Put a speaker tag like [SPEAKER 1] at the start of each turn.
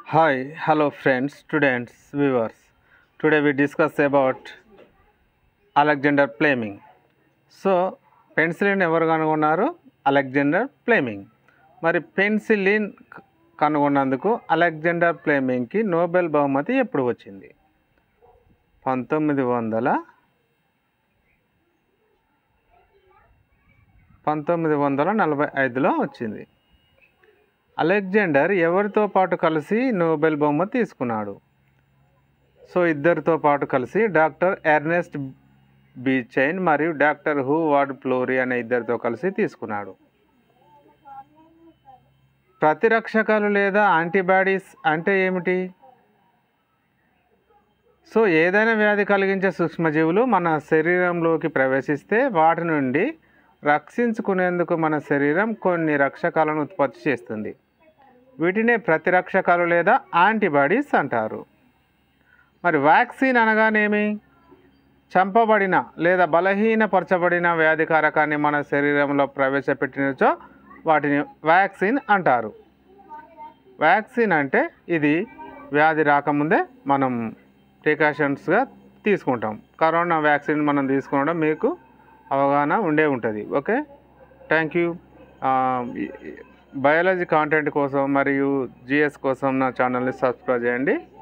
[SPEAKER 1] Hi, hello friends, students, viewers. Today we discuss about Alexander Fleming. So penicillin ఎవరు కనుగొన్నారు Alexander Fleming మరి penicillin క- కనుగొన్నందుకు Alexander ఫ్లేమింగ్కి Nobel బహుమతి ఎప్పుడు వచ్చింది పంతొమ్మిది వందల పంతొమ్మిది వందల నలభై ఐదులో వచ్చింది అలెగ్జాండర్ ఎవరితో పాటు కలిసి నోబెల్ బహుమతి తీసుకున్నాడు సో ఇద్దరితో పాటు కలిసి డాక్టర్ ఎర్నెస్ట్ బి చైన్ మరియు డాక్టర్ హూ వార్డ్ ఫ్లోరీ అనే ఇద్దరితో కలిసి తీసుకున్నాడు ప్రతిరక్షకాలు లేదా యాంటీబాడీస్ అంటే ఏమిటి సో ఏదైనా వ్యాధి కలిగించే సూక్ష్మజీవులు మన శరీరంలోకి ప్రవేశిస్తే వాటి నుండి రక్షించుకునేందుకు మన శరీరం కొన్ని రక్షకాలను ఉత్పత్తి చేస్తుంది వీటినే ప్రతిరక్షకాలు లేదా యాంటీబాడీస్ అంటారు మరి వ్యాక్సిన్ అనగానేమి చంపబడిన లేదా బలహీనపరచబడిన వ్యాధికారకాన్ని మన శరీరంలో ప్రవేశపెట్టినచో వాటిని వ్యాక్సిన్ అంటారు వ్యాక్సిన్ అంటే ఇది వ్యాధి రాకముందే మనం ప్రికాషన్స్గా తీసుకుంటాం కరోనా వ్యాక్సిన్ మనం తీసుకోవడం మీకు అవగాహన ఉండే ఉంటుంది okay thank you biology content కోసం మరియు జిఎస్ కోసం నా ఛానల్ని సబ్స్క్రైబ్ చేయండి